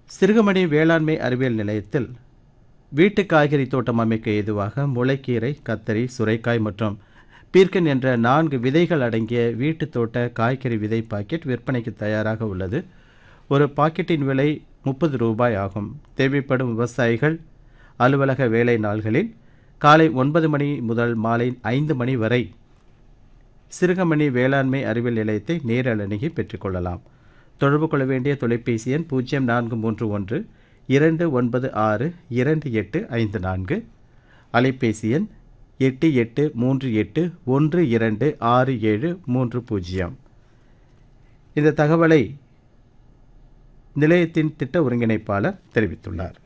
சிறுகமணி வேளாண்மை அறிவியல் நிலையத்தில் வீட்டு காய்கறி தோட்டம் அமைக்க ஏதுவாக முளைக்கீரை கத்தரி சுரைக்காய் மற்றும் பீர்க்கன் என்ற நான்கு விதைகள் அடங்கிய வீட்டு தோட்ட காய்கறி விதை பாக்கெட் விற்பனைக்கு தயாராக உள்ளது ஒரு பாக்கெட்டின் விலை முப்பது ரூபாய் ஆகும் தேவைப்படும் விவசாயிகள் அலுவலக வேலை நாள்களில் காலை ஒன்பது மணி முதல் மாலை ஐந்து மணி வரை சிறுகமணி வேளாண்மை அறிவியல் நிலையத்தை நேரில் அணுகி பெற்றுக்கொள்ளலாம் தொடர்பு கொள்ள வேண்டிய தொலைபேசி எண் பூஜ்ஜியம் நான்கு மூன்று ஒன்று இரண்டு ஒன்பது ஆறு இரண்டு எட்டு ஐந்து நான்கு அலைபேசி எண் எட்டு எட்டு மூன்று எட்டு ஒன்று இரண்டு ஆறு ஏழு மூன்று பூஜ்ஜியம் இந்த தகவலை நிலையத்தின் திட்ட ஒருங்கிணைப்பாளர் தெரிவித்துள்ளார்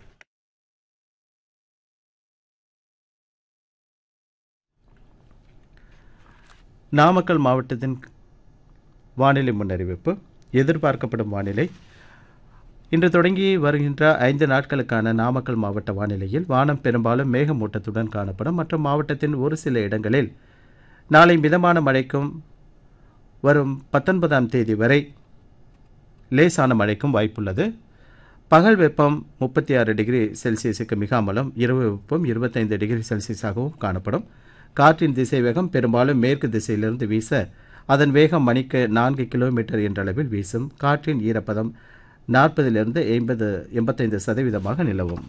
நாமக்கல் மாவட்டத்தின் வானிலை முன்னறிவிப்பு எதிர்பார்க்கப்படும் வானிலை இன்று தொடங்கி வருகின்ற ஐந்து நாட்களுக்கான நாமக்கல் மாவட்ட வானிலையில் வானம் பெரும்பாலும் மேகமூட்டத்துடன் காணப்படும் மற்றும் மாவட்டத்தின் ஒரு சில இடங்களில் நாளை மிதமான மழைக்கும் வரும் பத்தொன்பதாம் தேதி வரை லேசான மழைக்கும் வாய்ப்புள்ளது பகல் வெப்பம் முப்பத்தி ஆறு டிகிரி செல்சியஸுக்கு மிகாமலும் இரவு வெப்பம் இருபத்தைந்து டிகிரி செல்சியஸாகவும் காணப்படும் காற்றின் திசை வேகம் பெரும்பாலும் மேற்கு திசையிலிருந்து வீச அதன் வேகம் மணிக்கு நான்கு கிலோமீட்டர் என்றளவில் வீசும் காற்றின் ஈரப்பதம் நாற்பதிலிருந்து எண்பது எண்பத்தைந்து சதவீதமாக நிலவும்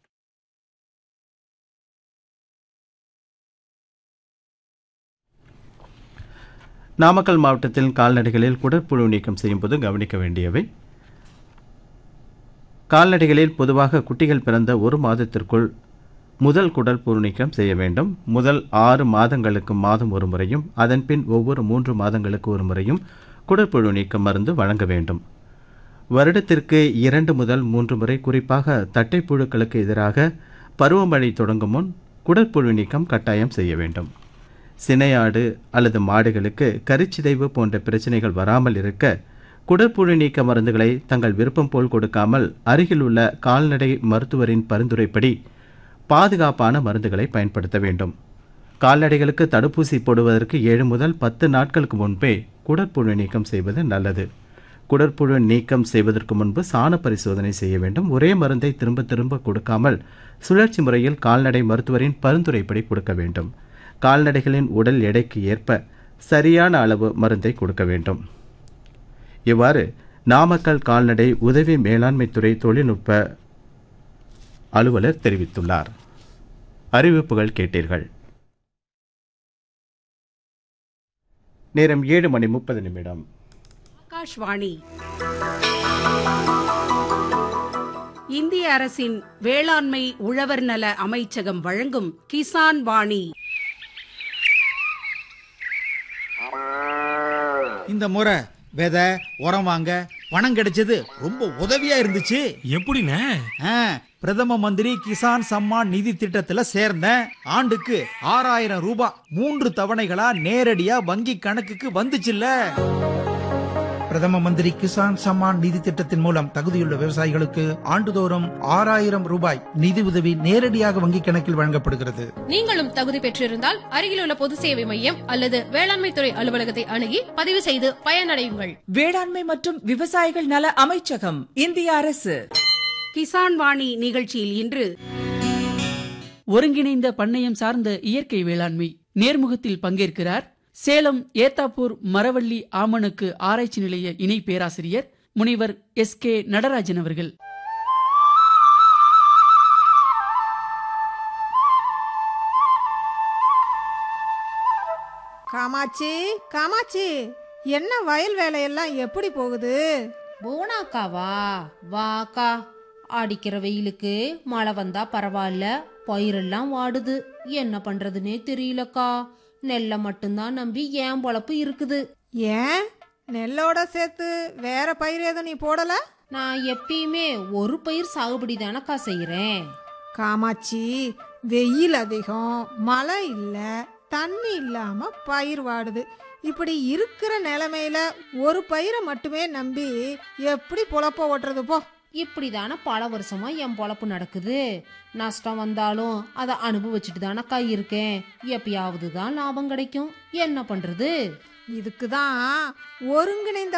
நாமக்கல் மாவட்டத்தில் கால்நடைகளில் குடற்புழு நீக்கம் செய்யும்போது கவனிக்க வேண்டியவை கால்நடைகளில் பொதுவாக குட்டிகள் பிறந்த ஒரு மாதத்திற்குள் முதல் குடல் புழு நீக்கம் செய்ய வேண்டும் முதல் ஆறு மாதங்களுக்கு மாதம் ஒரு முறையும் அதன்பின் ஒவ்வொரு மூன்று மாதங்களுக்கு ஒரு முறையும் குடற்புழு நீக்கம் மருந்து வழங்க வேண்டும் வருடத்திற்கு இரண்டு முதல் மூன்று முறை குறிப்பாக தட்டைப்புழுக்களுக்கு எதிராக பருவமழை தொடங்கும் முன் குடற்புழு நீக்கம் கட்டாயம் செய்ய வேண்டும் சினையாடு அல்லது மாடுகளுக்கு கருச்சிதைவு போன்ற பிரச்சனைகள் வராமல் இருக்க குடற்புழு நீக்க மருந்துகளை தங்கள் விருப்பம் போல் கொடுக்காமல் அருகில் உள்ள கால்நடை மருத்துவரின் பரிந்துரைப்படி பாதுகாப்பான மருந்துகளை பயன்படுத்த வேண்டும் கால்நடைகளுக்கு தடுப்பூசி போடுவதற்கு ஏழு முதல் பத்து நாட்களுக்கு முன்பே குடற்புழு நீக்கம் செய்வது நல்லது குடற்புழு நீக்கம் செய்வதற்கு முன்பு சாண பரிசோதனை செய்ய வேண்டும் ஒரே மருந்தை திரும்ப திரும்ப கொடுக்காமல் சுழற்சி முறையில் கால்நடை மருத்துவரின் பரிந்துரைப்படி கொடுக்க வேண்டும் கால்நடைகளின் உடல் எடைக்கு ஏற்ப சரியான அளவு மருந்தை கொடுக்க வேண்டும் இவ்வாறு நாமக்கல் கால்நடை உதவி மேலாண்மைத்துறை தொழில்நுட்ப அலுவலர் தெரிவித்துள்ளார் அறிவிப்புகள் கேட்டீர்கள் நேரம் ஏழு மணி முப்பது நிமிடம் ஆகாஷ்வாணி இந்திய அரசின் வேளாண்மை உழவர் நல அமைச்சகம் வழங்கும் கிசான் வாணி இந்த முறை விதை உரம் வாங்க பணம் கிடைச்சது ரொம்ப உதவியா இருந்துச்சு எப்படிண்ணே ஆ, பிரதம மந்திரி கிசான் சம்மான் நிதி திட்டத்துல சேர்ந்தேன் ஆண்டுக்கு ஆறாயிரம் ரூபாய் மூன்று தவணைகளா நேரடியா வங்கி கணக்குக்கு வந்துச்சுல்ல பிரதம மந்திரி கிசான் சம்மான் நிதி திட்டத்தின் மூலம் தகுதியுள்ள விவசாயிகளுக்கு ஆண்டுதோறும் ஆறாயிரம் ரூபாய் நிதி உதவி நேரடியாக வங்கிக் கணக்கில் வழங்கப்படுகிறது நீங்களும் தகுதி பெற்றிருந்தால் அருகிலுள்ள பொது சேவை மையம் அல்லது வேளாண்மை துறை அலுவலகத்தை அணுகி பதிவு செய்து பயனடையுங்கள் வேளாண்மை மற்றும் விவசாயிகள் நல அமைச்சகம் இந்திய அரசு கிசான் வாணி நிகழ்ச்சியில் இன்று ஒருங்கிணைந்த பண்ணையம் சார்ந்த இயற்கை வேளாண்மை நேர்முகத்தில் பங்கேற்கிறார் சேலம் ஏத்தாப்பூர் மரவள்ளி ஆமணக்கு ஆராய்ச்சி நிலைய இணை பேராசிரியர் முனைவர் எஸ் கே நடராஜன் அவர்கள் காமாட்சி காமாட்சி என்ன வயல் வேலையெல்லாம் எப்படி போகுது போனாக்காவா வாக்கா அடிக்கிற வெயிலுக்கு மழை வந்தா பரவாயில்ல பயிரெல்லாம் வாடுது என்ன பண்றதுனே தெரியலக்கா நெல்லை மட்டும்தான் நம்பி ஏன் பொழப்பு இருக்குது ஏன் நெல்லோட சேர்த்து வேற பயிர் எதுவும் நீ போடல நான் எப்பயுமே ஒரு பயிர் சாகுபடி தானக்கா செய்யறேன் காமாட்சி வெயில் அதிகம் மழை இல்ல தண்ணி இல்லாம பயிர் வாடுது இப்படி இருக்கிற நிலைமையில ஒரு பயிரை மட்டுமே நம்பி எப்படி பொழப்ப ஓட்டுறது போ இப்படிதானே பல வருஷமா என் பொழப்பு நடக்குது நஷ்டம் வந்தாலும் அதை அனுபவிச்சுட்டு தானக்கா இருக்கேன் எப்பயாவது தான் லாபம் கிடைக்கும் என்ன பண்றது இதுக்கு தான் ஒருங்கிணைந்த